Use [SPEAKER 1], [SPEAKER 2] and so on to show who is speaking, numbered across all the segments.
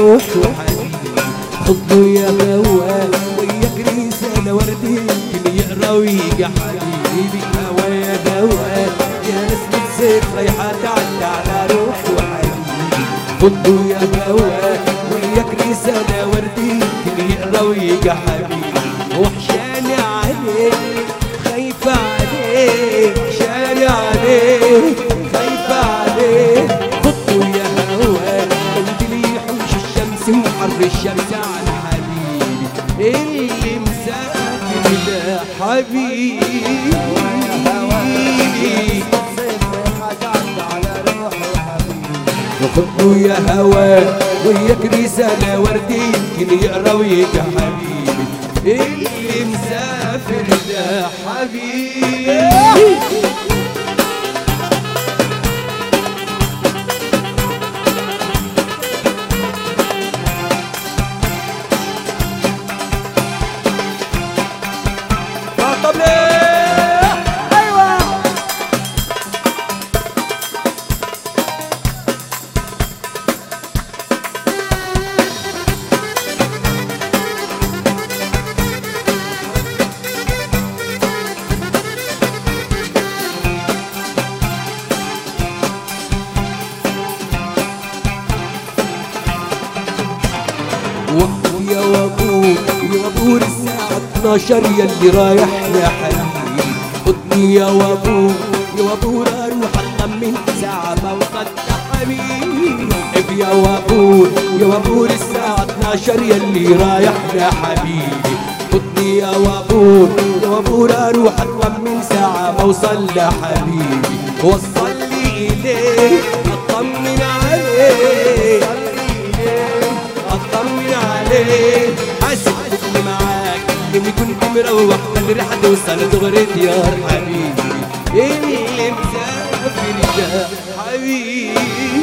[SPEAKER 1] روح وحبيبي خذه يا هوا وياك رسالة وردي يمكن يقرا ويجي حبيبي هوا يا هوا يا نسمة صيف رايحة تعدي على روح وحبيبي خذه يا هوا وياك رسالة وردي يمكن يقرا ويجي حبيبي وحشاني عليك خايفة عليك وحشاني عليك خايفة عليك خطه يا هوا قلبي يحوش الشمس وحر الشمس على حبيبي اللي مسافر ده حبيبي وخطه يا هوا وياك رسالة وردي يمكن يقرا ويجي حبيبي اللي مسافر ده حبيبي طب ليه ايوه وقف يا وابور يا وابور الساعة 12 يلي رايح يا حبيبي خدني يا وابور يا وابور اروح اطمن ساعة ما وصلت يا حبيبي وقف يا وابور يا وابور الساعة 12 يلي رايح يا حبيبي خدني يا وابور يا وابور اروح اطمن ساعة ما وصل يا حبيبي وصل لي اليه اطمن عليه اطمن عليك حاسب اني معاك اني كنت مروح بدري حتوصل دغري ديار حبيبي اللي مسافر ده حبيبي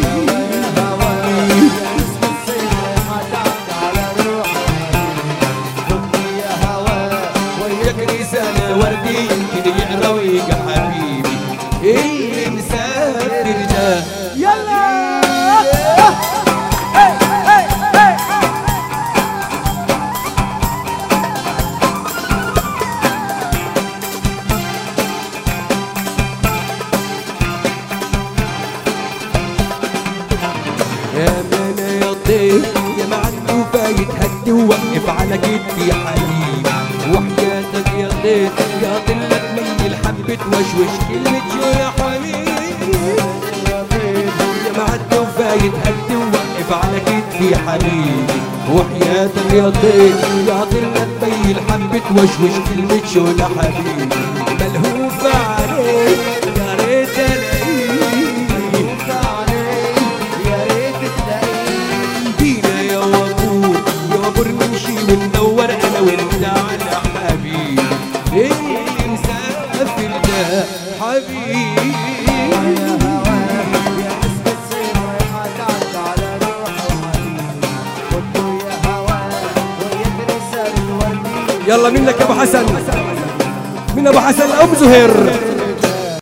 [SPEAKER 1] وياك رسالة وردي يمكن يقرا ويجي حبيبي اللي مسافر ده يلا يا مانا يا طير يا معد وفايت هد ووقف على كتفي حبيبي وحياتك يا طير يا طلة ميل حبة وشوش كلمة شو يا حبيبي يا معد وفايت هد ووقف على كتفي حبيبي وحياتك يا طير يا طلة ميل حبة وشوش كلمة شو يا حبيبي ملهوف عليك يا ريت الاقيك بينا يا وابور يا وابور نمشي وندور انا وانت على حبيبي اللي مسافر ده حبيبي يلا منك يا ابو حسن من ابو حسن ابو زهير